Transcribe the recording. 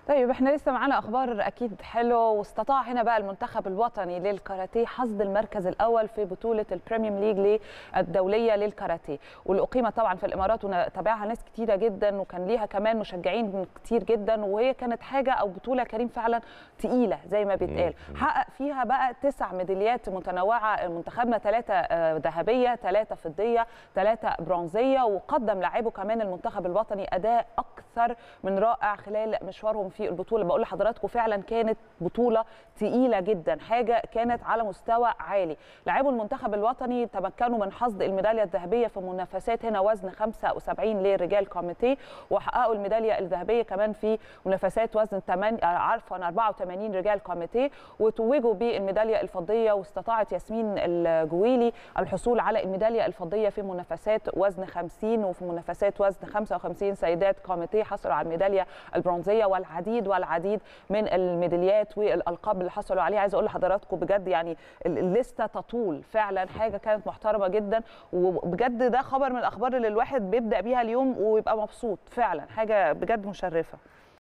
طيب احنا لسه معانا اخبار اكيد حلو واستطاع هنا بقى المنتخب الوطني للكاراتيه حصد المركز الاول في بطوله البريميوم ليج الدوليه للكاراتيه واللي اقيمت طبعا في الامارات وتابعها ناس كتيره جدا وكان ليها كمان مشجعين كتير جدا وهي كانت حاجه او بطوله كريم فعلا تقيله زي ما بيتقال حقق فيها بقى تسع ميداليات متنوعه منتخبنا ثلاثه ذهبيه ثلاثه فضيه ثلاثه برونزيه وقدم لاعبه كمان المنتخب الوطني اداء اكثر من رائع خلال مشوارهم في البطوله بقول لحضراتكم فعلا كانت بطوله تقيله جدا حاجه كانت على مستوى عالي لاعبو المنتخب الوطني تمكنوا من حصد الميداليه الذهبيه في منافسات هنا وزن 75 للرجال كوميتي وحققوا الميداليه الذهبيه كمان في منافسات وزن 8 عفوا 84 رجال كوميتي وتوجوا بالميداليه الفضيه واستطاعت ياسمين الجويلي الحصول على الميداليه الفضيه في منافسات وزن 50 وفي منافسات وزن 55 سيدات كوميتي حصلوا على الميداليه البرونزيه والعديد والعديد من الميداليات والالقاب اللي حصلوا عليها عايزه اقول لحضراتكم بجد يعني الليسته تطول فعلا حاجه كانت محترمه جدا وبجد ده خبر من الاخبار اللي الواحد بيبدا بيها اليوم ويبقى مبسوط فعلا حاجه بجد مشرفه